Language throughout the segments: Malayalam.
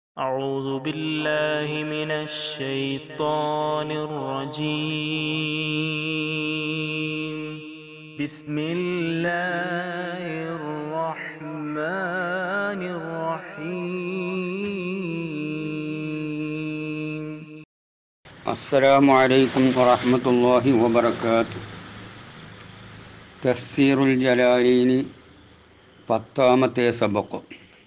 أعوذ بالله من الشيطان الرجيم بسم الله الرحمن الرحيم السلام عليكم ورحمة الله وبركاته തഫ്സീറുൽ ജലാലീനി പത്താമത്തെ സബക്ക്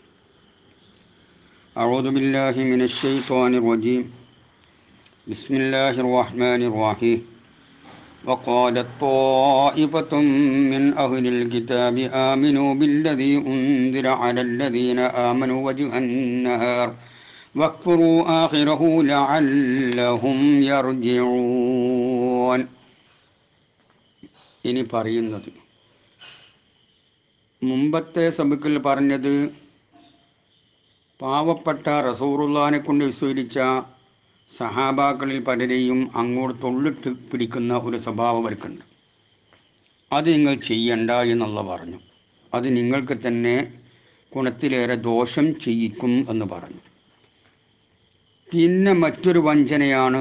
أعوذ بالله من الشيطان الرجيم بسم الله الرحمن الرحيم وقالت طائفة من أهل الكتاب آمنوا بالذي أنزل على الذين آمنوا وجه النهار واكفروا آخره لعلهم يرجعون ഇനി പറയുന്നത് മുമ്പത്തെ സബക്കിൽ പറഞ്ഞത് പാവപ്പെട്ട റസൂറുല്ലാനെ കൊണ്ട് വിസ്മരിച്ച സഹാബാക്കളിൽ പലരെയും അങ്ങോട്ട് തൊള്ളിട്ട് പിടിക്കുന്ന ഒരു സ്വഭാവം അവർക്കുണ്ട് അത് നിങ്ങൾ ചെയ്യണ്ട എന്നുള്ള പറഞ്ഞു അത് നിങ്ങൾക്ക് തന്നെ ഗുണത്തിലേറെ ദോഷം ചെയ്യിക്കും എന്ന് പറഞ്ഞു പിന്നെ മറ്റൊരു വഞ്ചനയാണ്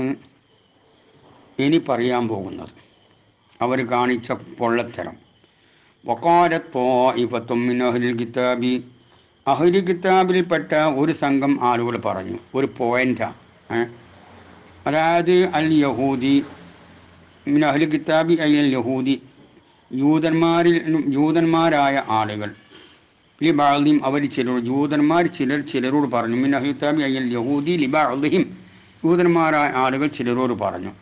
ഇനി പറയാൻ പോകുന്നത് അവർ കാണിച്ച പൊള്ളത്തരം വക്കാലത്തോ ഇപ്പത്തൊമ്മിൻ അഹ്ലിൽ കിതാബി അഹ്ലി കിതാബിൽപ്പെട്ട ഒരു സംഘം ആളുകൾ പറഞ്ഞു ഒരു പോയിൻ്റാണ് അതായത് അൽ യഹൂദി മിൻ അഹ്ലി കിതാബി അയ്യൽ യഹൂദി ജൂതന്മാരിൽ ജൂതന്മാരായ ആളുകൾ ലിബാദിം അവർ ചിലർ ജൂതന്മാർ ചിലർ ചിലരോട് പറഞ്ഞു മിൻ അഹ്ലി കിതാബി അയ്യൽ യഹൂദി ലിബാദിഹിം ജൂതന്മാരായ ആളുകൾ ചിലരോട് പറഞ്ഞു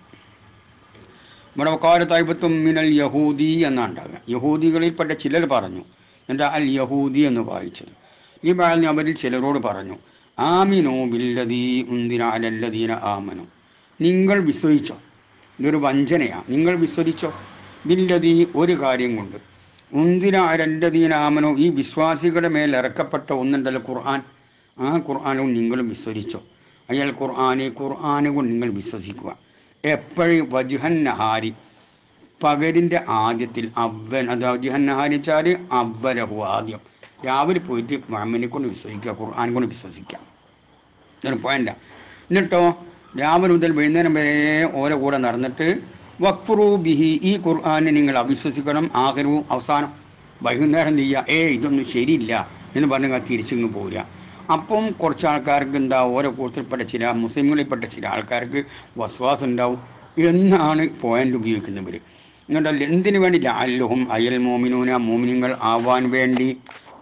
ഇവിടെ വക്കാല തായ്പത്തും മിനൽ യഹൂദി എന്നാണ്ടാകുക യഹൂദികളിൽപ്പെട്ട ചിലർ പറഞ്ഞു എന്നിട്ട് അൽ യഹൂദി എന്ന് വായിച്ചത് ഈ പറഞ്ഞ അവരിൽ ചിലരോട് പറഞ്ഞു ആമിനോ ബില്ലദീ ഉന്തിന അലല്ലദീന ആമനു നിങ്ങൾ വിശ്വസിച്ചോ ഇതൊരു വഞ്ചനയാണ് നിങ്ങൾ വിശ്വസിച്ചോ ബില്ലദീ ഒരു കാര്യം കൊണ്ട് ഉന്തിന അലല്ലദീന ആമനോ ഈ വിശ്വാസികളുടെ മേൽ ഇറക്കപ്പെട്ട ഒന്നുണ്ടല്ലോ ഖുർആൻ ആ ഖുർആാനും നിങ്ങളും വിശ്വസിച്ചോ അയാൾ ഖുർആാനെ ഖുർആാനെ കൊണ്ട് നിങ്ങൾ വിശ്വസിക്കുക എപ്പോഴും വജുഹൻ നഹാരി പകലിൻ്റെ ആദ്യത്തിൽ അവൻ അത് വജുഹൻ നഹാരി വെച്ചാൽ അവരഹു ആദ്യം രാവിലെ പോയിട്ട് മുഹമ്മദിനെ കൊണ്ട് വിശ്വസിക്കുക ഖുർആാനെ കൊണ്ട് വിശ്വസിക്കാം ഇതൊരു പോയിൻ്റാ എന്നിട്ടോ രാവിലെ മുതൽ വൈകുന്നേരം വരെ ഓരോ കൂടെ നടന്നിട്ട് വക്ഫുറു ബിഹി ഈ ഖുർആാനെ നിങ്ങൾ അവിശ്വസിക്കണം ആഗ്രഹവും അവസാനം വൈകുന്നേരം ചെയ്യുക ഏ ഇതൊന്നും ശരിയില്ല എന്ന് പറഞ്ഞാൽ തിരിച്ചിങ്ങ് പോരുക അപ്പം കുറച്ച് ആൾക്കാർക്ക് എന്താ ഓരോ കൂട്ടത്തിൽപ്പെട്ട ചില മുസ്ലിങ്ങളിൽപ്പെട്ട ചില ആൾക്കാർക്ക് വസ്വാസം ഉണ്ടാവും എന്നാണ് പോയിന്റ് ഉപയോഗിക്കുന്നവർ എന്നിട്ട് എന്തിനു വേണ്ടി ലാലുഹും അയൽ മോമിനൂന മോമിനിങ്ങൾ ആവാൻ വേണ്ടി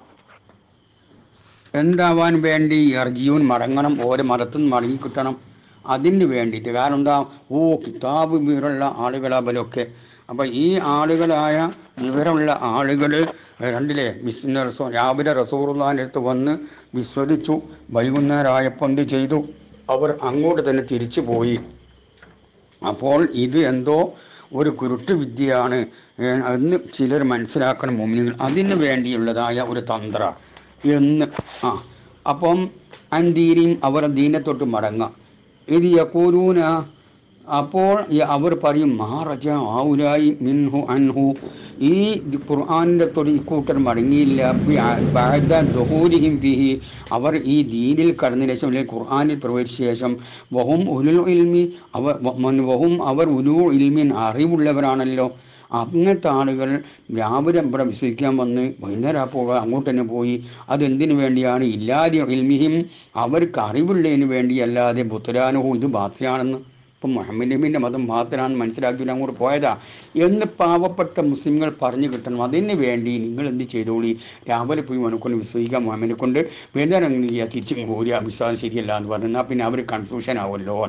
എന്താവാൻ വേണ്ടി അർജിയൂൻ മടങ്ങണം ഓരോ മതത്തിൽ നിന്ന് മടങ്ങി കിട്ടണം അതിന് വേണ്ടിയിട്ട് കാരണം എന്താ ഓ കിതാബ് വിവരമുള്ള ആളുകളാ അവരൊക്കെ അപ്പം ഈ ആളുകളായ വിവരമുള്ള ആളുകൾ രണ്ടിലെ വിസ്ന റസൂ രാവിലെ റസൂറുല്ലാൻ്റെ അടുത്ത് വന്ന് വിസ്വരിച്ചു വൈകുന്നേരമായപ്പോൾ എന്ത് ചെയ്തു അവർ അങ്ങോട്ട് തന്നെ തിരിച്ചു പോയി അപ്പോൾ ഇത് എന്തോ ഒരു കുരുട്ട് വിദ്യയാണ് ഏ, എന്ന് ചിലർ മനസ്സിലാക്കണം മുമ്പിൽ അതിന് വേണ്ടിയുള്ളതായ ഒരു തന്ത്ര എന്ന് ആ അപ്പം അന്തീരിയും അവർ ദീനത്തൊട്ട് മടങ്ങാം ഇത് യക്കൂരൂന അപ്പോൾ ഈ അവർ പറയും മാറജ ആവുലായി മിൻഹു അൻഹു ഈ ഖുർആാനിൻ്റെ തൊടി ഇക്കൂട്ടർ മടങ്ങിയില്ല ബഅദ ദുഹൂരിഹിം ഫിഹി അവർ ഈ ദീനിൽ കടന്നതിന് ശേഷം അല്ലെങ്കിൽ ഖുർആാനിൽ പ്രവേശിച്ച ശേഷം വഹും ഉലുൽ ഇൽമി അവർ വഹും അവർ ഉലു ഇൽമിൻ അറിവുള്ളവരാണല്ലോ അങ്ങനത്തെ ആളുകൾ രാവിലെ ഇവിടെ വിശ്വസിക്കാൻ വന്ന് വൈകുന്നേരം അപ്പോൾ അങ്ങോട്ട് തന്നെ പോയി അതെന്തിനു വേണ്ടിയാണ് ഇല്ലാതെ ഇൽമിഹിം അവർക്ക് അറിവുള്ളതിന് വേണ്ടിയല്ലാതെ ബുത്തരാനുഹു ഇത് ബാത്തിലാണെന്ന് ഇപ്പം മുഹമ്മദ് നബീൻ്റെ മതം ബാത്തിലാണെന്ന് മനസ്സിലാക്കി അങ്ങോട്ട് പോയതാ എന്ന് പാവപ്പെട്ട മുസ്ലിങ്ങൾ പറഞ്ഞു കിട്ടണം അതിന് വേണ്ടി നിങ്ങൾ എന്ത് ചെയ്തോളി രാവിലെ പോയി അവനെക്കൊണ്ട് വിശ്വസിക്കാൻ മുഹമ്മദിനെ കൊണ്ട് വൈകുന്നേരം അങ്ങനെ ചെയ്യാം തിരിച്ചു പോരുക വിശ്വാസം ശരിയല്ല എന്ന് പറഞ്ഞു എന്നാൽ പിന്നെ അവർ കൺഫ്യൂഷൻ ആവുമല്ലോ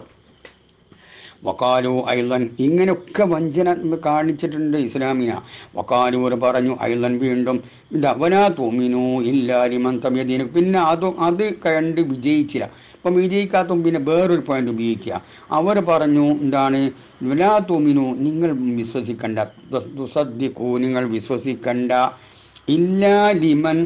വക്കാലു ഐലൻ ഇങ്ങനെയൊക്കെ വഞ്ചന കാണിച്ചിട്ടുണ്ട് ഇസ്ലാമിന വക്കാലു ഒരു പറഞ്ഞു ഐലൻ വീണ്ടും ഇത് അവനാ തോമിനു ഇല്ലാരിമൻ തമ്യദീന പിന്നെ അത് അത് കണ്ട് വിജയിച്ചില്ല അപ്പം വിജയിക്കാത്ത പിന്നെ വേറൊരു പോയിന്റ് ഉപയോഗിക്കുക അവർ പറഞ്ഞു എന്താണ് വിലാ തോമിനു നിങ്ങൾ വിശ്വസിക്കണ്ട ദുസദ്ദിഖു നിങ്ങൾ വിശ്വസിക്കണ്ട ഇല്ലാ ലിമൻ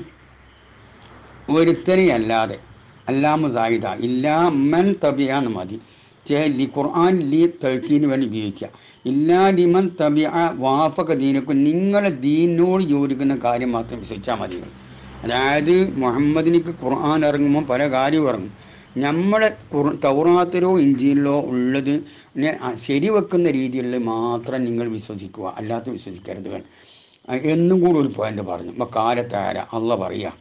ഒരുത്തനെ അല്ലാതെ അല്ലാമു സായിദ ഇല്ലാ മൻ തബിയാന്ന് മതി ചേ- ലി ഖുർആൻ ലി തൽക്കീന് വേണ്ടി ഉപയോഗിക്കുക ഇല്ലാ ലിമൻ തബിയ വാഫക ദീനക്കും നിങ്ങളെ ദീനോട് യോജിക്കുന്ന കാര്യം മാത്രം വിശ്വസിച്ചാൽ മതി അതായത് മുഹമ്മദിനിക്ക് ഖുർആൻ ഇറങ്ങുമ്പോൾ പല കാര്യവും ഇറങ്ങും നമ്മളെ ഖുർ- തൗറാത്തിലോ ഇഞ്ചിയിലോ ഉള്ളത് നെ ശരിവെക്കുന്ന രീതിയിൽ മാത്രം നിങ്ങൾ വിശ്വസിക്കുക അല്ലാത്ത വിശ്വസിക്കരുത് ആ, എന്നും കൂടി ഒരു പോയിന്റ് പറഞ്ഞു അപ്പോൾ കാലത്താര അള്ള പറയുക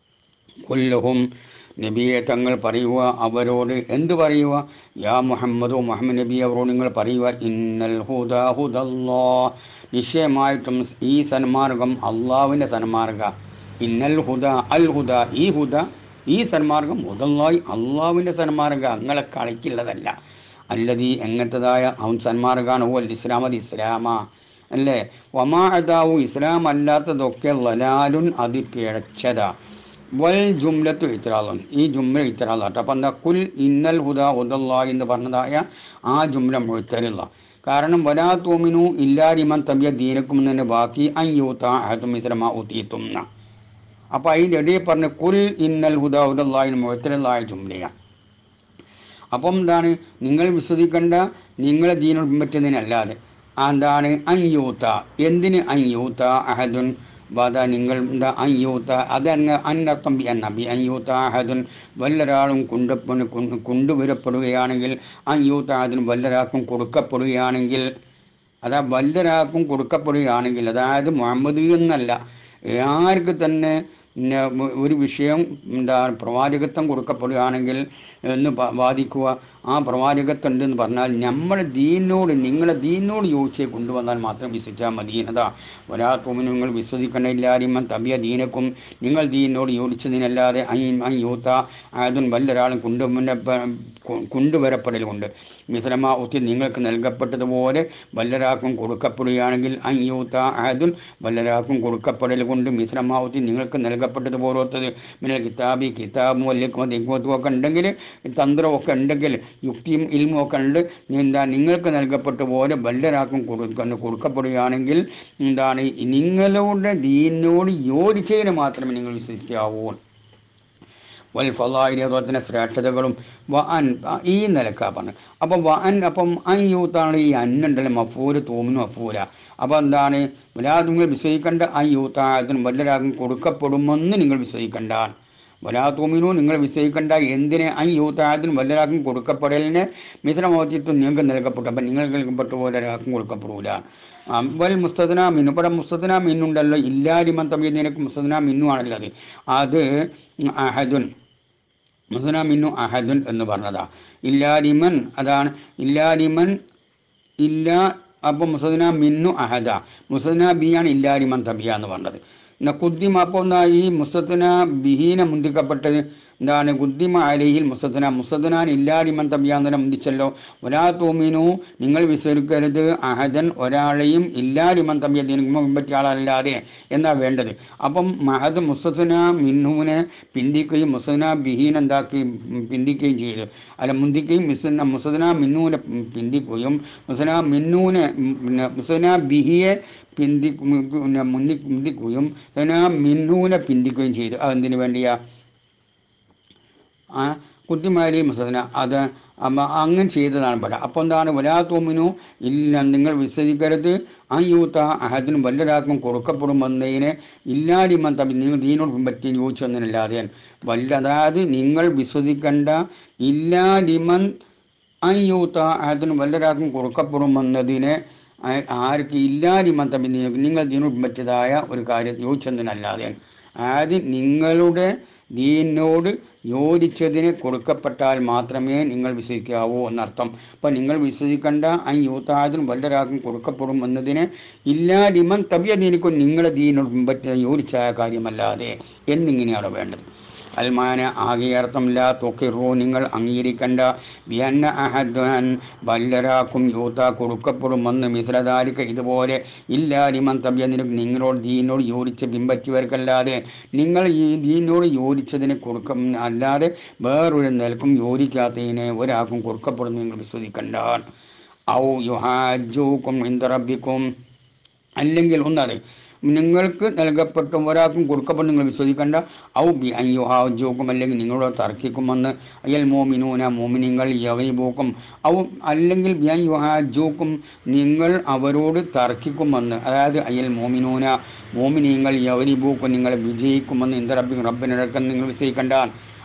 കൊല്ലഹും നബിയെ തങ്ങൾ പറയുക അവരോട് എന്ത് പറയുക യാ മുഹമ്മദോ മുഹമ്മദ് നബി അവരോട് നിങ്ങൾ പറയുക ഇന്നൽ ഹുദ ഹുദല്ലാ നിശ്ചയമായിട്ടും ഈ സന്മാർഗം അള്ളാവിൻ്റെ സന്മാർഗ ഇന്നൽ ഹുദ അൽ ഹുദ ഈ ഹുദ ഈ സന്മാർഗം ഹുദല്ലായി അള്ളാവിൻ്റെ സന്മാർഗ അങ്ങളെ കളിക്കുള്ളതല്ല അല്ലതീ എങ്ങനത്തതായ അവൻ സന്മാർഗാണ് ഓ ഇസ്ലാം അത് ഇസ്ലാമ അല്ലേ വമാ അതാവു ഇസ്ലാം അല്ലാത്തതൊക്കെ ലലാലുൻ അത് പിഴച്ചതാ വൽ ജുംലത്തു ഇത്രാളും ഈ ജുംല ഇത്രാളാട്ടോ അപ്പം എന്താ കുൽ ഇന്നൽ ഹുദ ഹുദല്ലാ എന്ന് പറഞ്ഞതായ ആ ജുംല മുഴുത്തരുള്ള കാരണം വലാ തോമിനു ഇല്ലാരിമൻ തമ്മിയ ദീനക്കും തന്നെ ബാക്കി അയ്യൂത്ത അഹത്തും ഇസ്ലമ ഉത്തീത്തുന്ന അപ്പോൾ അതിൻ്റെ ഇടയിൽ പറഞ്ഞ കുൽ ഇന്നൽ ഹുദ ഹുദല്ലാഹിന് മുഴുത്തരുള്ളായ ജുംലയാണ് അപ്പം എന്താണ് നിങ്ങൾ വിശ്വസിക്കേണ്ട നിങ്ങളെ ദീനം പിൻപറ്റുന്നതിനല്ലാതെ എന്താണ് അയ്യൂത്ത എന്തിന് അയ്യൂത്ത അഹദുൻ ബാധ നിങ്ങൾ എന്താ അയ്യൂത്ത അതങ്ങ് അന്നർത്ഥം ബി അന്ന ബി അയ്യൂത്ത അഹദുൻ വല്ലൊരാളും കൊണ്ടു കൊണ്ടുവരപ്പെടുകയാണെങ്കിൽ അയ്യൂത്ത അഹദുൻ വല്ലൊരാൾക്കും കൊടുക്കപ്പെടുകയാണെങ്കിൽ അതാ വല്ലൊരാൾക്കും കൊടുക്കപ്പെടുകയാണെങ്കിൽ അതായത് മുഹമ്മദ് എന്നല്ല ആർക്ക് തന്നെ പിന്നെ ഒരു വിഷയം എന്താ പ്രവാചകത്വം കൊടുക്കപ്പെടുകയാണെങ്കിൽ എന്ന് പ- വാദിക്കുക ആ പ്രവാചകത്വം ഉണ്ടെന്ന് പറഞ്ഞാൽ നമ്മുടെ ദീനോട് നിങ്ങളെ ദീനോട് യോജിച്ച് കൊണ്ടുവന്നാൽ മാത്രം വിശ്വസിച്ചാൽ മതി എന്നതാ ഒരാൾക്കും നിങ്ങൾ വിശ്വസിക്കണില്ലാരും തബിയ ദീനക്കും നിങ്ങൾ ദീനോട് യോജിച്ചതിനല്ലാതെ അയ് അയ് യൂത്ത അതും വല്ലൊരാളും കൊണ്ടുവന്ന കൊണ്ടുവരപ്പെടലുണ്ട് മിശ്രമ ഒത്തി നിങ്ങൾക്ക് നൽകപ്പെട്ടതുപോലെ വല്ലരാക്കും കൊടുക്കപ്പെടുകയാണെങ്കിൽ അയ്യൂത്ത ആദുൻ വല്ലരാക്കും കൊടുക്കപ്പെടൽ കൊണ്ട് മിശ്രമ ഒത്തി നിങ്ങൾക്ക് നൽകപ്പെട്ടതുപോലത്തത് മിനൽ കിതാബി കിതാബും വല്യക്കും ദിഗ്മത്തും ഒക്കെ ഉണ്ടെങ്കിൽ തന്ത്രമൊക്കെ ഉണ്ടെങ്കിൽ യുക്തിയും ഇൽമും ഒക്കെ ഉണ്ട് എന്താ നിങ്ങൾക്ക് നൽകപ്പെട്ട പോലെ വല്ലരാക്കും കൊടുക്ക കൊടുക്കപ്പെടുകയാണെങ്കിൽ എന്താണ് നിങ്ങളുടെ ദീനോട് യോജിച്ചതിന് മാത്രമേ നിങ്ങൾ വിശ്വസിക്കാവൂ വൽ ഫലായിലെ അതുപോലെ ശ്രേഷ്ഠതകളും വ അൻ ഈ നിലക്കാ പറഞ്ഞു അപ്പം വ അൻ അപ്പം അൻ യൂത്താണ് ഈ അന്നുണ്ടല്ലോ മഫൂര് തൂമിനും മഫൂര അപ്പോൾ എന്താണ് വലാ നിങ്ങൾ വിശ്വസിക്കേണ്ട ആ യൂത്തായതിനും വല്ലരാകും കൊടുക്കപ്പെടുമെന്ന് നിങ്ങൾ വിശ്വസിക്കേണ്ട വലാ തൂമിനു നിങ്ങൾ വിശ്വസിക്കേണ്ട എന്തിനെ ആ യൂത്തായതിനും വല്ലരാക്കും കൊടുക്കപ്പെടലിന് മിശ്രമോചിത്വം നിങ്ങൾക്ക് നൽകപ്പെട്ടു അപ്പം നിങ്ങൾ നൽകപ്പെട്ട പോലെ ഒരാൾക്കും കൊടുക്കപ്പെടൂല വൽ മുസ്തദന മിന്നു ഇവിടെ മുസ്തദന മിന്നുണ്ടല്ലോ ഇല്ലാരിമൻ തമ്മിൽ നിനക്ക് മുസ്തദന മിന്നു ആണല്ലോ അത് അത് അഹദുൻ മുസ്തന മിന്നു അഹദുൻ എന്ന് പറഞ്ഞതാ ഇല്ലാരിമൻ അതാണ് ഇല്ലാരിമൻ ഇല്ല അപ്പം മുസദന മിന്നു അഹദ മുസദന ബിയാണ് ഇല്ലാരിമൻ തബിയ എന്ന് പറഞ്ഞത് എന്നാ കുദ്ദിമ അപ്പോൾ എന്താ ഈ മുസദന ബിഹീന മുന്തിക്കപ്പെട്ടത് എന്താണ് കുദ്ദിമ അലയിൽ മുസദന മുസദനാൻ ഇല്ലാരിമൻ തബിയ എന്ന് മുന്തിച്ചല്ലോ ഒരാ തോമിനു നിങ്ങൾ വിസ്മരിക്കരുത് അഹദൻ ഒരാളെയും ഇല്ലാരിമൻ തബിയ ദിനക്കുമ്പോൾ മുമ്പറ്റിയ ആളല്ലാതെ എന്നാ വേണ്ടത് അപ്പം മഹദ് മുസദന മിന്നുവിനെ പിന്തിക്കുകയും മുസദന ബിഹീൻ എന്താക്കി പിന്തിക്കുകയും ചെയ്തു അല്ല മുന്തിക്കുകയും മുസദന മുസദന മിന്നുവിനെ പിന്തിക്കുകയും മുസദന മിന്നുവിനെ ഉം, പിന്നെ മുസദന ബിഹിയെ പിന്തി പിന്നെ മുന്നി പിന്തിക്കുകയും മുസദന മിന്നുവിനെ പിന്തിക്കുകയും ചെയ്തു അതെന്തിനു വേണ്ടിയാ ആ കുട്ടിമാരി മുസദന അത് അമ്മ അങ്ങനെ ചെയ്തതാണ് ഇവിടെ അപ്പോൾ എന്താണ് വലാത്തോമിനു ഇല്ല നിങ്ങൾ വിശ്വസിക്കരുത് ആ യൂത്ത അഹദിനും വല്ലൊരാൾക്കും കൊടുക്കപ്പെടുമെന്നതിനെ ഇല്ലാരിമൻ തമ്മിൽ നിങ്ങൾ ദീനോട് പറ്റി യോജിച്ചെന്നല്ലാതെ വല്ല അതായത് നിങ്ങൾ വിശ്വസിക്കേണ്ട ഇല്ലാലിമൻ അയ്യൂത്ത അഹദിനും വല്ലൊരാൾക്കും കൊടുക്കപ്പെടുമെന്നതിനെ ആ- ആർക്ക് ഇല്ലാലിമൻ തമ്മിൽ നിങ്ങൾ- നിങ്ങൾ ദീനോട് പറ്റിയതായ ഒരു കാര്യം യോജിച്ചെന്നല്ലാതെ അതായത് നിങ്ങളുടെ ദീനോട് യോജിച്ചതിന് കൊടുക്കപ്പെട്ടാൽ മാത്രമേ നിങ്ങൾ വിശ്വസിക്കാവൂ എന്നർത്ഥം അപ്പം നിങ്ങൾ വിശ്വസിക്കേണ്ട ആ യൂത്തായതിനും വല്ലരാക്കും കൊടുക്കപ്പെടും എന്നതിന് ഇല്ലാതിമൻ തബിയ ദീനിക്കും നിങ്ങളുടെ ദീനോട് പിൻപറ്റിയ യോജിച്ചായ കാര്യമല്ലാതെ എന്നിങ്ങനെയാണ് വേണ്ടത് അൽമാന ആകെ അർത്ഥമില്ല തൊക്കിറോ നിങ്ങൾ അംഗീകരിക്കേണ്ട ബിയന്ന അഹദ്വൻ വല്ലരാക്കും യൂത്ത കൊടുക്കപ്പെടുമെന്ന് മിശ്രധാരിക്ക് ഇതുപോലെ ഇല്ലാരിമൻ തബ്യ നിനക്ക് നിങ്ങളോട് ദീനോട് യോജിച്ച് പിൻപറ്റിയവർക്കല്ലാതെ നിങ്ങൾ ഈ ദീനോട് യോജിച്ചതിന് കൊടുക്കും അല്ലാതെ വേറൊരു നിലക്കും യോജിക്കാത്തതിനെ ഒരാൾക്കും കൊടുക്കപ്പെടുന്നു നിങ്ങൾ വിശ്വസിക്കണ്ട ഔ യുഹാജൂക്കും ഇന്ദറബിക്കും അല്ലെങ്കിൽ ഒന്നത് നിങ്ങൾക്ക് നൽകപ്പെട്ട ഒരാൾക്കും കൊടുക്കപ്പെടും നിങ്ങൾ വിശ്വസിക്കേണ്ട ഔ ബി അയ്യുഹാജോക്കും അല്ലെങ്കിൽ നിങ്ങളോട് തർക്കിക്കുമെന്ന് അയൽ മോമിനൂന മോമിനിങ്ങൾ യവൈബോക്കും ഔ അല്ലെങ്കിൽ ബി അയ്യുഹാജോക്കും നിങ്ങൾ അവരോട് തർക്കിക്കുമെന്ന് അതായത് അയൽ മോമിനൂന മോമിനിങ്ങൾ യവരിബൂക്കും നിങ്ങളെ വിജയിക്കുമെന്ന് ഇന്ദ റബ്ബി റബ്ബിനിടക്കം നിങ്ങൾ വിശ്വസിക്കേണ്ട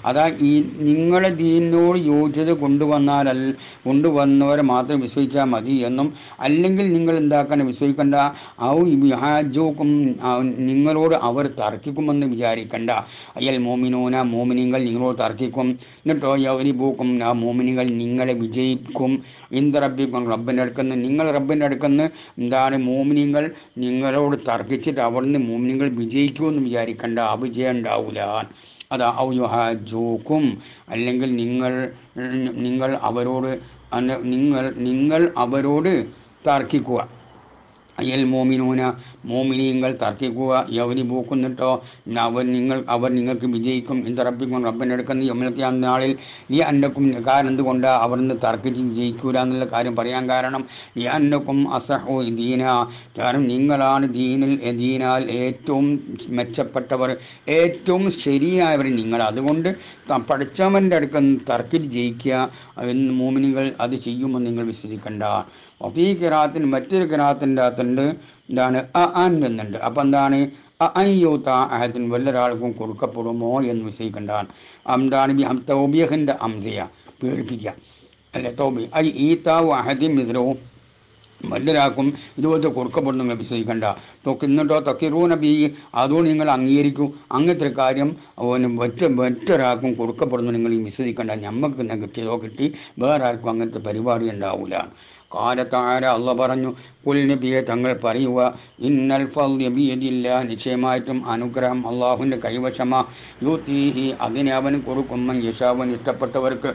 അതാ ഈ നിങ്ങളെ ദീനിനോട് യോജിച്ചത് കൊണ്ടുവന്നാലൽ കൊണ്ടുവന്നവരെ മാത്രം വിശ്വസിച്ചാൽ മതി എന്നും അല്ലെങ്കിൽ നിങ്ങൾ എന്താക്കണം വിശ്വസിക്കേണ്ട ഔ ഹാജോക്കും നിങ്ങളോട് അവർ തർക്കിക്കുമെന്ന് വിചാരിക്കണ്ട അയ്യൽ മോമിനോന മോമിനിങ്ങൾ നിങ്ങളോട് തർക്കിക്കും എന്നിട്ടോ യവരി പോക്കും ആ മോമിനികൾ നിങ്ങളെ വിജയിക്കും ഇന്ത റബ്ബിക്കും റബ്ബിൻ്റെ അടുക്കുന്ന നിങ്ങൾ റബ്ബിൻ്റെ അടുക്കുന്ന എന്താണ് മോമിനിങ്ങൾ നിങ്ങളോട് തർക്കിച്ചിട്ട് അവിടുന്ന് മോമിനിങ്ങൾ വിജയിക്കുമെന്ന് വിചാരിക്കണ്ട അവിജയം ഉണ്ടാവില്ല അതാ ഔ യുഹാജൂക്കും അല്ലെങ്കിൽ നിങ്ങൾ നിങ്ങൾ അവരോട് അന്ന- നിങ്ങൾ നിങ്ങൾ അവരോട് തർക്കിക്കുക അയ്യൽ മോമിനൂന മോമിനിയങ്ങൾ തർക്കിക്കുക യവനി പൂക്കുന്നിട്ടോ അവർ നിങ്ങൾ അവർ നിങ്ങൾക്ക് വിജയിക്കും ഇന്ത റബ്ബിക്കും റബ്ബിനെടുക്കുന്ന യമ്മലത്തെ നാളിൽ ഈ അന്നക്കും കാരണം എന്തുകൊണ്ട് അവർ നിന്ന് തർക്കിച്ച് വിജയിക്കൂല എന്നുള്ള കാര്യം പറയാൻ കാരണം ഈ അന്നക്കും അസഹോ ദീന കാരണം നിങ്ങളാണ് ദീനിൽ ദീനാൽ ഏറ്റവും മെച്ചപ്പെട്ടവർ ഏറ്റവും ശരിയായവർ നിങ്ങൾ അതുകൊണ്ട് ത- പഠിച്ചവൻ്റെ അടുക്കൽ നിന്ന് തർക്കിച്ച് ജയിക്കുക എന്ന് മോമിനികൾ അത് ചെയ്യുമെന്ന് നിങ്ങൾ വിശ്വസിക്കണ്ട അപ്പോൾ ഈ കിറാത്തിന് മറ്റൊരു കിറാത്തിൻ്റെ അകത്തുണ്ട് എന്താണ് അ അൻ എന്നുണ്ട് അപ്പം എന്താണ് അ അയ്യൂത്ത അഹത്തിന് വല്ലൊരാൾക്കും കൊടുക്കപ്പെടുമോ എന്ന് വിശ്വസിക്കേണ്ടതാണ് എന്താണ് തൗബിയഹിൻ്റെ അംസയ പേടിപ്പിക്കുക അല്ലെ തൗബി ഐ ഈത്താവ് അഹദി മിദ്രവും വല്ലരാക്കും ഇതുപോലത്തെ കൊടുക്കപ്പെടുന്നു നിങ്ങൾ വിശ്വസിക്കണ്ട തൊക്കെ എന്നിട്ടോ തൊക്കിറൂന ബി അതുകൊണ്ട് നിങ്ങൾ അംഗീകരിക്കൂ അങ്ങനത്തെ ഒരു കാര്യം അവന് മറ്റ മറ്റൊരാൾക്കും കൊടുക്കപ്പെടുന്നു നിങ്ങൾ ഈ വിശ്വസിക്കണ്ട ഞമ്മക്ക് തന്നെ കിട്ടിയതോ കിട്ടി വേറെ ആർക്കും അങ്ങനത്തെ പരിപാടി ഉണ്ടാവില്ല കാലത്താര അള്ള പറഞ്ഞു പുൽനബിയെ തങ്ങൾ പറയുക ഇന്നൽ ഫിയതില്ല നിശ്ചയമായിട്ടും അനുഗ്രഹം അള്ളാഹുവിൻ്റെ കൈവശമാ യൂത്തീഹി അതിനെ അവൻ കൊടുക്കും യശാവൻ ഇഷ്ടപ്പെട്ടവർക്ക്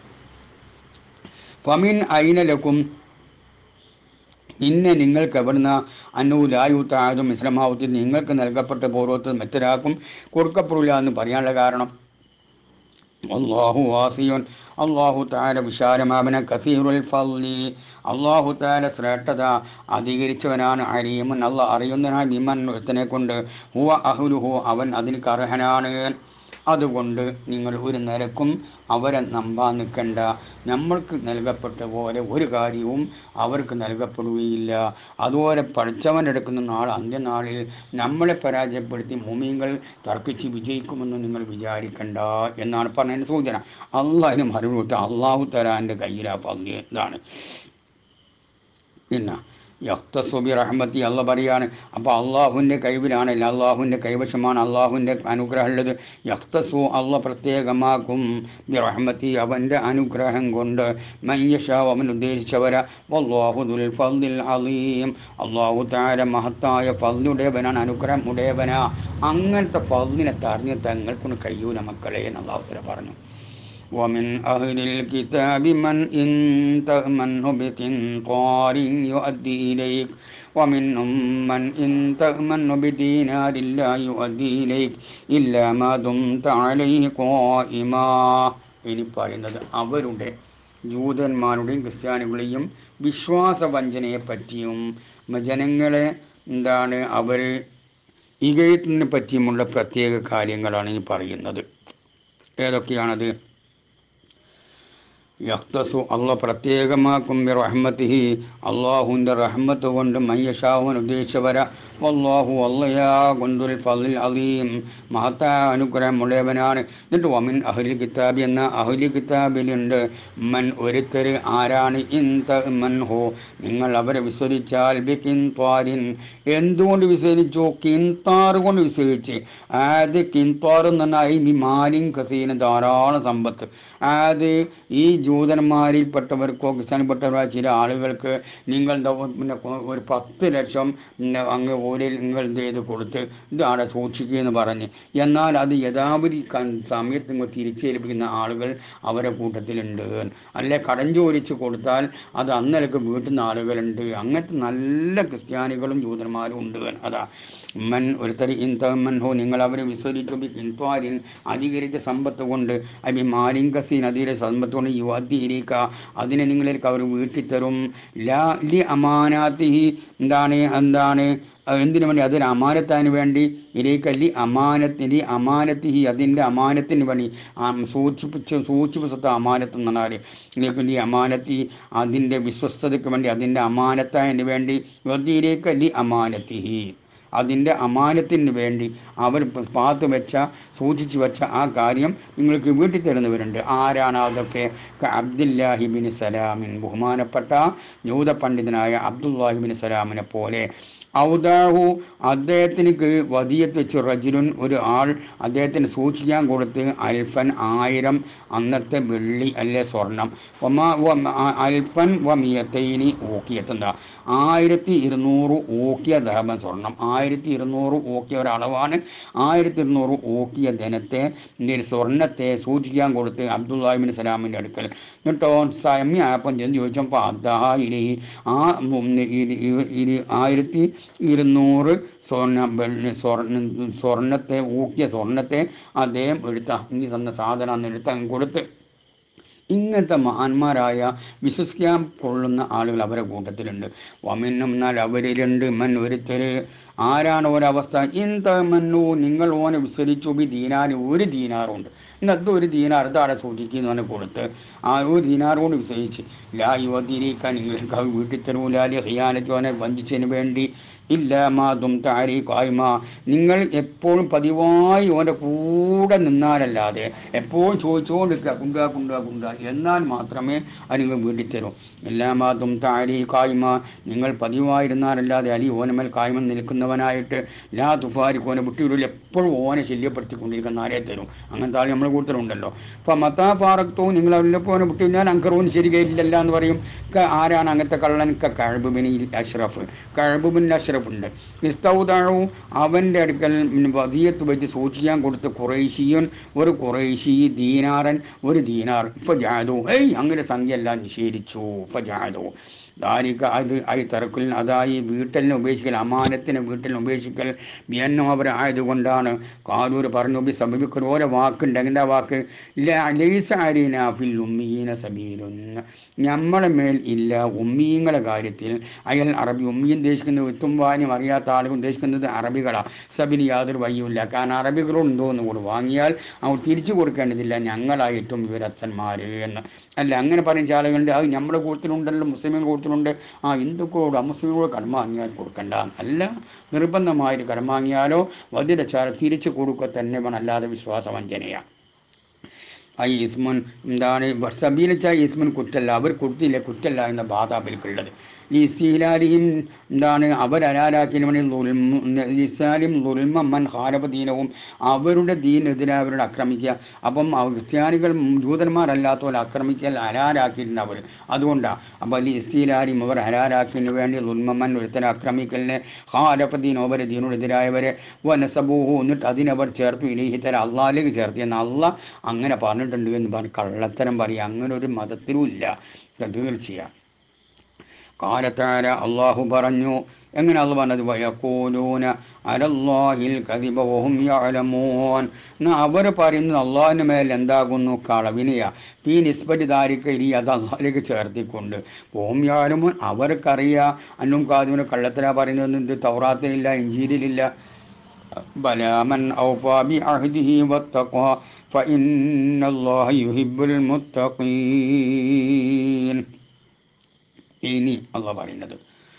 ഫമിൻ ഐനലക്കും പിന്നെ നിങ്ങൾക്ക് എവിടുന്ന് അന്നൂലായുത്തായതും ഇസ്ലമാവത്തിൽ നിങ്ങൾക്ക് നൽകപ്പെട്ട പൂർവ്വത്തിൽ മറ്റൊരാൾക്കും കൊടുക്കപ്പെടില്ല എന്ന് പറയാനുള്ള കാരണം അള്ളാഹു വാസിയോൻ അള്ളാഹു താര വിശാലമാവന കസീറുൽ ഫല്ലി അള്ളാഹു താര ശ്രേഷ്ഠത അധികരിച്ചവനാണ് അരീമൻ അല്ല അറിയുന്നതിനാൽ വിമൻ ഒരുത്തനെ കൊണ്ട് ഹുവ അഹുലുഹു അവൻ അതിന് അർഹനാണ് അതുകൊണ്ട് നിങ്ങൾ ഒരു നിരക്കും അവരെ നമ്പാൻ നിൽക്കണ്ട നമ്മൾക്ക് നൽകപ്പെട്ട പോലെ ഒരു കാര്യവും അവർക്ക് നൽകപ്പെടുകയില്ല അതുപോലെ പഠിച്ചവനെടുക്കുന്ന നാൾ അന്ത്യനാളിൽ നമ്മളെ പരാജയപ്പെടുത്തി ഭൂമികൾ തർക്കിച്ച് വിജയിക്കുമെന്ന് നിങ്ങൾ വിചാരിക്കണ്ട എന്നാണ് പറഞ്ഞതിൻ്റെ സൂചന അള്ളാഹിന് മറുപടി വിട്ട് അള്ളാഹു തരാൻ്റെ കയ്യിലാ പങ്ക് ഇതാണ് പിന്നെ യക്തസുബി റഹ്മത്തി അല്ല പറയാണ് അപ്പോൾ അള്ളാഹുവിൻ്റെ കൈവിലാണ് അള്ളാഹുവിൻ്റെ കൈവശമാണ് അള്ളാഹുവിൻ്റെ അനുഗ്രഹം ഉള്ളത് യക്തസു അള്ള പ്രത്യേകമാക്കും ബി റഹ്മത്തി അവൻ്റെ അനുഗ്രഹം കൊണ്ട് മയ്യഷാവ് അവൻ ഉദ്ദേശിച്ചവര വല്ലാഹുദുൽ ഫദ്ദിൽ അലീം അള്ളാഹു താര മഹത്തായ ഫദ്ലുടേവനാണ് അനുഗ്രഹം ഉടേവനാ അങ്ങനത്തെ ഫദ്ലിനെ തറിഞ്ഞ് തങ്ങൾക്കൊന്ന് കഴിയൂല മക്കളെ എന്ന് അള്ളാഹു തല പറഞ്ഞു ومن أهل الكتاب من إن تأمنه بقنطار يؤدي إليك ومنهم من إن تأمنه بدينار لا يؤدي إليك إلا ما دمت عليه قائما ഇനി പറയുന്നത് അവരുടെ ജൂതന്മാരുടെയും ക്രിസ്ത്യാനികളുടെയും വിശ്വാസവഞ്ചനയെ പറ്റിയും ജനങ്ങളെ എന്താണ് അവർ ഇകയത്തിനെ പറ്റിയുമുള്ള പ്രത്യേക കാര്യങ്ങളാണ് ഈ പറയുന്നത് ഏതൊക്കെയാണത് യക്തസു അള്ള പ്രത്യേകമാക്കും ബി റഹ്മത്തിഹി അള്ളാഹുവിൻ്റെ റഹ്മത്ത് കൊണ്ട് മയ്യഷാവൻ ഉദ്ദേശിച്ചവര അള്ളാഹു അള്ളയാ കൊണ്ടുൽ ഫലിൽ അലീം മഹത്തായ അനുഗ്രഹം ഉള്ളവനാണ് എന്നിട്ട് വമിൻ അഹ്ലി കിതാബ് എന്ന അഹ്ലി കിതാബിലുണ്ട് മൻ ഒരുത്തർ ആരാണ് ഇൻ മൻ ഹോ നിങ്ങൾ അവരെ വിസ്വരിച്ചാൽ ബി കിൻത്വാരിൻ എന്തുകൊണ്ട് വിസ്വരിച്ചു കിൻതാർ കൊണ്ട് വിസ്വരിച്ച് ആത് കിൻത്വാർ എന്ന് പറഞ്ഞാൽ ഈ മാലിൻ കസീന് ധാരാളം സമ്പത്ത് അത് ഈ ജൂതന്മാരിൽപ്പെട്ടവർക്കോ ക്രിസ്ത്യാനിപ്പെട്ടവരോ ചില ആളുകൾക്ക് നിങ്ങൾ ദ- പിന്നെ കൊ- ഒരു പത്ത് ലക്ഷം ഉം, അങ്ങ് ഓരിൽ നിങ്ങൾ എന്ത് ചെയ്ത് കൊടുത്ത് ഇതാണ് സൂക്ഷിക്കുക എന്ന് പറഞ്ഞ് എന്നാൽ അത് യഥാപതി ക- സമയത്ത് ഇങ്ങ് തിരിച്ചേൽപ്പിക്കുന്ന ആളുകൾ അവരെ കൂട്ടത്തിലുണ്ട് അല്ലെ കടം ചോദിച്ച് കൊടുത്താൽ അത് അന്നലക്ക് വീട്ടിൽ നിന്ന് ആളുകളുണ്ട് അങ്ങനത്തെ നല്ല ക്രിസ്ത്യാനികളും ജൂതന്മാരും ഉണ്ട് അതാ മൻ ഒരുത്തരി ഇൻതമൻ ഹോ നിങ്ങൾ അവരെ വിസ്വരിച്ചു ബി കിൻത്വാരിൻ അധികരിച്ച സമ്പത്ത് കൊണ്ട് അബി മാലിംഗസീൻ അതിരെ സമ്പത്ത് കൊണ്ട് യുവതിയിരിക്ക അതിനെ നിങ്ങളിലേക്ക് അവർ വീട്ടിത്തരും ലാ ലി അമാനാത്തിഹി എന്താണ് എന്താണ് അത് എന്തിനു വേണ്ടി അതൊരു അമാനത്തിന് വേണ്ടി ഇരേക്കല്ലി അമാനത്തിന് അമാനത്തിഹി അതിൻ്റെ അമാനത്തിന് വേണ്ടി ആ സൂക്ഷിപ്പിച്ച് സൂക്ഷിപ്പിച്ചത്ത അമാനത്ത് എന്ന് പറഞ്ഞാൽ ഇതിലേക്കല്ലി അമാനത്തി അതിൻ്റെ വിശ്വസ്തതയ്ക്ക് വേണ്ടി അതിൻ്റെ അമാനത്തതിന് വേണ്ടി യുവതിയിലേക്കല്ലി അമാനത്തിഹി അതിൻ്റെ അമാനത്തിന് വേണ്ടി അവർ പാത്ത് വെച്ച സൂക്ഷിച്ചു വെച്ച ആ കാര്യം നിങ്ങൾക്ക് വീട്ടിൽ തരുന്നവരുണ്ട് ആരാണ് അതൊക്കെ അബ്ദുല്ലാഹിബിൻ സലാമിൻ ബഹുമാനപ്പെട്ട യൂത പണ്ഡിതനായ അബ്ദുല്ലാഹിബിൻ സലാമിനെ പോലെ ഔദാഹു അദ്ദേഹത്തിന് വതിയത്ത് വെച്ച് റജുലുൻ ഒരു ആൾ അദ്ദേഹത്തിന് സൂക്ഷിക്കാൻ കൊടുത്ത് അൽഫൻ ആയിരം അന്നത്തെ വെള്ളി അല്ലെ സ്വർണം ഒമാ വ- ആ- അൽഫൻ വമിയത്തൈനി ഊക്കിയെത്തുന്ന ആയിരത്തി ഇരുന്നൂറ് ഊക്കിയ ദഹബൻ സ്വർണം ആയിരത്തി ഇരുന്നൂറ് ഊക്കിയ ഒരളവാണ് ആയിരത്തി ഇരുന്നൂറ് ഊക്കിയ ധനത്തെ ഈ സ്വർണത്തെ സൂക്ഷിക്കാൻ കൊടുത്ത് അബ്ദുല്ലാഹിബിൻ സലാമിൻ്റെ അടുക്കൽ എന്നിട്ടോ സമയപ്പം ചെന്ന് ചോദിച്ചപ്പോൾ അതായി ആ ഉം, ഇത് ഇത് ഇത് ആയിരത്തി ഇരുന്നൂറ് സ്വർണ്ണ വെള്ളി സ്വർണ്ണ സ്വർണത്തെ ഊക്കിയ സ്വർണത്തെ അദ്ദേഹം എടുത്ത ഈ തന്ന സാധനം അന്ന് എടുത്ത് അങ്ങ് കൊടുത്ത് ഇങ്ങനത്തെ മഹാന്മാരായ വിശ്വസിക്കാൻ കൊള്ളുന്ന ആളുകൾ അവരെ കൂട്ടത്തിലുണ്ട് വമിന്നും എന്നാൽ അവരിലുണ്ട് മൻ ഒരുത്തര് ആരാണ് ഒരവസ്ഥ എന്ത മന്നു നിങ്ങൾ ഓനെ വിസ്തരിച്ചു ബി ദീനാന് ഒരു ദീനാറുണ്ട് ഇന്നത്തെ ഒരു ദീനാർ ഇതാടെ സൂക്ഷിക്കുന്നു പറഞ്ഞ് കൊടുത്ത് ആ ഒരു ദീനാർ കൊണ്ട് വിസ്തരിച്ച് ലാ യുവതിരിക്കാൻ നിങ്ങൾക്ക് അത് വീട്ടിൽ തരൂലാലി ഹിയാനത്തോനെ വഞ്ചിച്ചതിന് വേണ്ടി ഇല്ല മാതും താരി കായ്മ നിങ്ങൾ എപ്പോഴും പതിവായി ഓൻ്റെ കൂടെ നിന്നാലല്ലാതെ എപ്പോഴും ചോദിച്ചുകൊണ്ടിരിക്കുക കുണ്ട കുണ്ട കുണ്ട എന്നാൽ മാത്രമേ അത് നിങ്ങൾ വീട്ടിൽ തരൂ എല്ലാ മാതും താരി കായ്മ നിങ്ങൾ പതിവായിരുന്നാലല്ലാതെ അലി ഓനമേൽ കായ്മ നിൽക്കുന്നവനായിട്ട് ലാ തുഫാരി ഓനെ വിട്ടിവിടില്ല എപ്പോഴും ഓനെ ശല്യപ്പെടുത്തിക്കൊണ്ടിരിക്കുന്ന ആരെ തരും അങ്ങനത്തെ ആൾ നമ്മൾ കൂടുതലുണ്ടല്ലോ അപ്പം മത്താ പാറത്തോ നിങ്ങൾ അവരിലപ്പോൾ ഓനെ വിട്ടു ഞാൻ അങ്കറവും ശരികയില്ലല്ല എന്ന് പറയും ക- ആരാണ് അങ്ങനത്തെ കള്ളൻ കഴബുബിൻ അഷ്റഫ് കഴബുബിൻ അഷ്റഫ് ഉണ്ട് ഇസ്തൗദാഴവും അവൻ്റെ അടുക്കൽ വതിയത്ത് വെച്ച് സൂക്ഷിക്കാൻ കൊടുത്ത് കുറേശിയൻ ഒരു കുറേശി ദീനാറൻ ഒരു ദീനാർ ഇപ്പം ജാതു ഏയ് അങ്ങനെ സംഖ്യ എല്ലാം നിഷേധിച്ചു ഇപ്പം ജാതു ദാരിക അത് ഐ തറക്കുൽ അതായി വീട്ടലിനെ ഉപേക്ഷിക്കൽ അമാനത്തിനെ വീട്ടിലിനെ ഉപേക്ഷിക്കൽ ബിയന്നും അവർ ആയതുകൊണ്ടാണ് കാരൂർ പറഞ്ഞു ബി സമീപിക്കൽ ഓരോ വാക്കുണ്ട് എന്താ വാക്ക് ലൈസ അരീന ഫിൽ ഉമ്മീന സബീലുന്ന് നമ്മളെ മേൽ ഇല്ല ഉമ്മീങ്ങളെ കാര്യത്തിൽ അയൽ അറബി ഉമ്മീൻ ഉദ്ദേശിക്കുന്നത് വിത്തും വാനും അറിയാത്ത ആളുകൾ ഉദ്ദേശിക്കുന്നത് അറബികളാണ് സബിന് യാതൊരു വഴിയുമില്ല കാരണം അറബികളോട് എന്തോ എന്ന് കൂടി വാങ്ങിയാൽ അവർ തിരിച്ചു കൊടുക്കേണ്ടതില്ല ഞങ്ങളായിട്ടും വിവരച്ഛന്മാർ എന്ന് അല്ല അങ്ങനെ പറയുന്ന ആളുകളുണ്ട് അത് നമ്മുടെ കൂട്ടത്തിലുണ്ടല്ലോ മുസ്ലിമുകൾ കൂട്ടത്തിലുണ്ട് ആ ഹിന്ദുക്കളോട് അമുസ്ലിങ്ങളോട് കടം വാങ്ങിയാൽ കൊടുക്കണ്ട അല്ല നിർബന്ധമായൊരു കടം വാങ്ങിയാലോ വധിരച്ചാൽ തിരിച്ചു കൊടുക്കുക തന്നെ വേണം അല്ലാതെ വിശ്വാസവഞ്ചനയാണ് ആ ഇസ്മുൻ എന്താണ് സബീലിച്ച ഇസ്മുൻ കുറ്റല്ല അവർ കൊടുത്തില്ല കുറ്റല്ല എന്ന ബാധ അവർക്കുള്ളത് ഈ സീലാലിയും എന്താണ് അവർ അലാലാക്കിയവനെ ഇസ്ലാലിം ലുൽമ മൻ ഹാരബ ദീനവും അവരുടെ ദീനെതിരെ അവരോട് ആക്രമിക്കുക അപ്പം അവർ ക്രിസ്ത്യാനികൾ ജൂതന്മാരല്ലാത്തവരെ ആക്രമിക്കൽ ഹലാലാക്കിയിട്ടുണ്ട് അവർ അതുകൊണ്ടാണ് അപ്പോൾ അല്ലി ഇസ്തീലാലിയും അവർ ഹലാലാക്കിയതിന് വേണ്ടി ലുൽമമ്മൻ ഒരുത്തനെ ആക്രമിക്കലിനെ ഹാരപ്പ ദീൻ അവരെ ദീനോടെതിരായവരെ വനസബൂഹു എന്നിട്ട് അതിനവർ ചേർത്തു ഇലഹിത്തര അള്ളാഹിലേക്ക് ചേർത്ത് എന്ന് അള്ള അങ്ങനെ പറഞ്ഞിട്ടുണ്ട് എന്ന് പറഞ്ഞ് കള്ളത്തരം പറയുക അങ്ങനെ ഒരു മതത്തിലും ഇല്ല തീർച്ചയാണ് കാലത്താര അള്ളാഹു പറഞ്ഞു എങ്ങനെ അത് പറഞ്ഞത് വയക്കൂലൂന അലല്ലാഹിൽ കതിബവും യഅലമൂൻ എന്നാ അവർ പറയുന്നത് അള്ളാഹിന് മേൽ എന്താകുന്നു കളവിനെയാ ഈ നിസ്ബറ്റ് ദാരിക്ക ഇനി അത് അള്ളാഹിലേക്ക് ചേർത്തിക്കൊണ്ട് ഓം യാലുമോൻ അവർക്കറിയാം അന്നും കാതുവിന് കള്ളത്തിലാ പറയുന്നത് ഇത് തൗറാത്തിലില്ല ഇഞ്ചീരിലില്ല بلى من أوفى بعهده واتقى فإن الله يحب المتقين ഇനി അല്ല പറയുന്നത്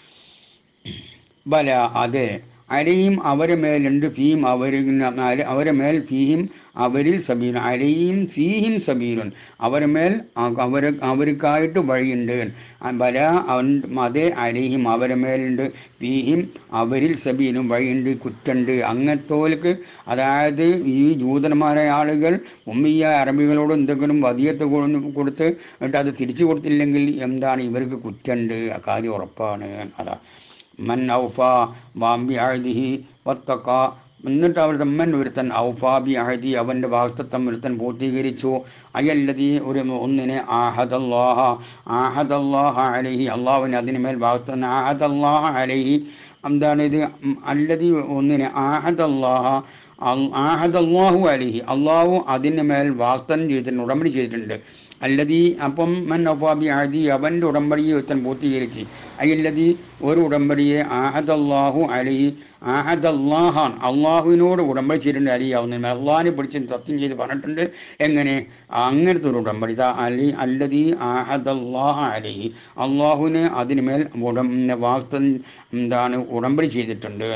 ബല അതെ അലയും അവരെ മേലുണ്ട് ഫീം അവർ അവരെ മേൽ ഫീഹിം അവരിൽ സബീൻ അലയും ഫീഹിം സബീലുൻ അവരെ മേൽ അവർ അവർക്കായിട്ട് വഴിയുണ്ട് ബല അവൻ അതേ അലയും അവരെ മേലുണ്ട് ഫീഹിം അവരിൽ സബീലും വഴിയുണ്ട് കുറ്റുണ്ട് അങ്ങനത്തോൽക്ക് അതായത് ഈ ജൂതന്മാരായ ആളുകൾ ഉമ്മിയ അറബികളോട് എന്തെങ്കിലും വധിയത്ത് കൊടുത്ത് എന്നിട്ട് അത് തിരിച്ചു കൊടുത്തില്ലെങ്കിൽ എന്താണ് ഇവർക്ക് കുറ്റുണ്ട് ആ കാര്യം ഉറപ്പാണ് അതാ മൻ ഔഫ വാമ്പി അഴുതിഹി വത്തക്ക എന്നിട്ട് അവർ തമ്മൻ ഒരുത്തൻ ഔഫാബി അഹദി അവൻ്റെ വാസ്തത്വം ഒരുത്തൻ പൂർത്തീകരിച്ചു അയല്ലതി ഒരു ഒന്നിനെ ആഹദല്ലാഹ ആഹദല്ലാഹ അലഹി അള്ളാഹുവിന് അതിനുമേൽ വാസ്തവം ആഹദല്ലാഹ അലഹി എന്താണ് ഇത് അല്ലതി ഒന്നിനെ ആഹദല്ലാഹ ആഹദല്ലാഹു അലഹി അള്ളാഹു അതിന് മേൽ വാസ്തവം ചെയ്തിട്ടുണ്ട് ഉടമ്പടി ചെയ്തിട്ടുണ്ട് അല്ലതി അപ്പം മൻ ഒഫാബി ആദി അവൻ്റെ ഉടമ്പടിയെ ഒരുത്തൻ പൂർത്തീകരിച്ച് അയ്യല്ലതി ഒരു ഉടമ്പടിയെ ആഹദല്ലാഹു അലി ആഹദല്ലാഹാൻ അള്ളാഹുവിനോട് ഉടമ്പടി ചെയ്തിട്ടുണ്ട് അലിയാവുന്ന അള്ളാഹിനെ പിടിച്ച് സത്യം ചെയ്ത് പറഞ്ഞിട്ടുണ്ട് എങ്ങനെ അങ്ങനത്തെ ഒരു ഉടമ്പടി ഇതാ അലി അല്ലതി ആഹദല്ലാഹ അലി അള്ളാഹുവിനെ അതിനുമേൽ ഉടം വാസ്ത എന്താണ് ഉടമ്പടി ചെയ്തിട്ടുണ്ട്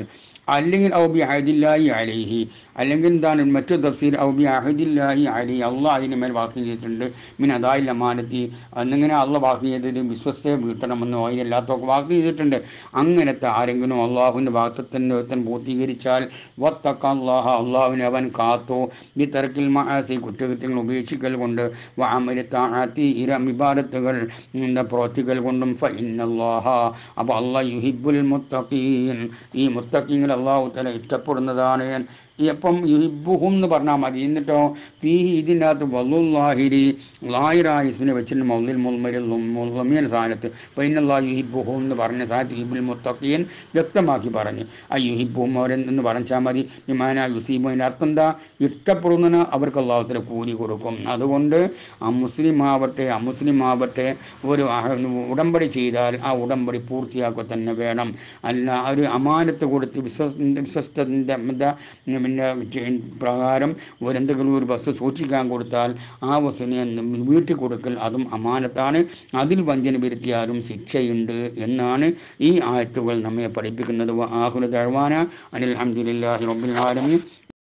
അല്ലെങ്കിൽ ഔബി അഹദില്ലാഹി അലൈഹി അല്ലെങ്കിൽ എന്താണ് മറ്റു തഫ്സീർ ഔബി അഹദില്ലാഹി അലി അള്ളാഹ് അതിന് മേൽ വാക്ക് ചെയ്തിട്ടുണ്ട് മിൻ അദായിൽ അമാനത്തി എന്നിങ്ങനെ അള്ള വാക്ക് ചെയ്തത് വിശ്വസ്തയെ വീട്ടണമെന്നോ അതിലെല്ലാത്തൊക്കെ വാക്ക് ചെയ്തിട്ടുണ്ട് അങ്ങനത്തെ ആരെങ്കിലും അള്ളാഹുവിൻ്റെ വാക്തത്തിൻ്റെ ഒരുത്തൻ പൂർത്തീകരിച്ചാൽ വത്തക്ക അള്ളാഹ അള്ളാഹുവിനെ അവൻ കാത്തു ഈ തിരക്കിൽ മഹാസി കുറ്റകൃത്യങ്ങൾ ഉപേക്ഷിക്കൽ കൊണ്ട് വാമരി താഴത്തി ഇര വിഭാരത്തുകൾ എന്താ പ്രവർത്തിക്കൽ കൊണ്ടും ഫൈനല്ലാഹ അപ്പോൾ അള്ളാഹ് യുഹിബുൽ മുത്തഖീൻ ഈ മുത്തഖീങ്ങൾ അള്ളാഹു തല ഇഷ്ടപ്പെടുന്നതാണ് ഈ അപ്പം യുഹിബുഹും എന്ന് പറഞ്ഞാൽ മതി എന്നിട്ടോ തീ ഇതിൻ്റെ അകത്ത് വല്ലുല്ലാഹിരി ലാഹിറ ഇസ്മിനെ വെച്ചിട്ട് മൗലിൽ മുൽമരിൽ മുൽമിയൻ സാധനത്ത് പൈനല്ലാ യുഹിബുഹും എന്ന് പറഞ്ഞ സാധനത്ത് യുഹിബുൽ മുത്തഖീൻ വ്യക്തമാക്കി പറഞ്ഞു ആ യുഹിബുഹും അവരെന്ന് പറഞ്ഞാൽ മതി വിമാന യുസീബു അതിൻ്റെ അർത്ഥം എന്താ ഇഷ്ടപ്പെടുന്നതിന് അവർക്ക് അള്ളാഹുത്തിന് കൂലി കൊടുക്കും അതുകൊണ്ട് ആ മുസ്ലിം ആവട്ടെ അമുസ്ലിം ആവട്ടെ ഒരു അഹ- ഉടമ്പടി ചെയ്താൽ ആ ഉടമ്പടി പൂർത്തിയാക്കുക തന്നെ വേണം അല്ല ഒരു അമാനത്ത് കൊടുത്ത് വിശ്വസ് വിശ്വസ്തൻ്റെ എന്താ പിന്നെ ചെ- പ്രകാരം ഒരു എന്തെങ്കിലും ഒരു വസ്തു സൂക്ഷിക്കാൻ കൊടുത്താൽ ആ വസ്തുവിനെ വീട്ടിൽ കൊടുക്കൽ അതും അമാനത്താണ് അതിൽ വഞ്ചന വരുത്തിയാലും ശിക്ഷയുണ്ട് എന്നാണ് ഈ ആയത്തുകൾ നമ്മെ പഠിപ്പിക്കുന്നത് ആഹുല ദഴവാന അനിൽ അഹമ്മദില്ലാഹി റബ്ബിൽ ആലമീൻ